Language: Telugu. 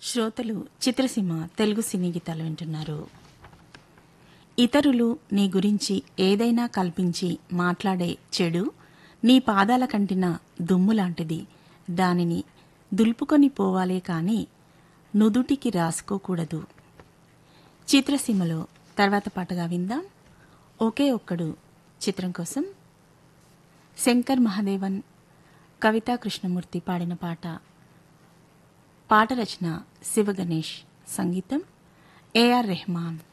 శ్రోతలు చిత్రసీమ తెలుగు సినీ గీతాలు వింటున్నారు ఇతరులు నీ గురించి ఏదైనా కల్పించి మాట్లాడే చెడు నీ పాదాల కంటిన దుమ్ము లాంటిది దానిని దులుపుకొని పోవాలే కాని నుదుటికి రాసుకోకూడదు చిత్రసీమలో తర్వాత పాటగా విందాం ఒకే ఒక్కడు చిత్రం కోసం శంకర్ మహాదేవన్ కవితా కృష్ణమూర్తి పాడిన పాట పాట రచన శివగణేష్ సంగీతం ఏఆర్ రెహమాన్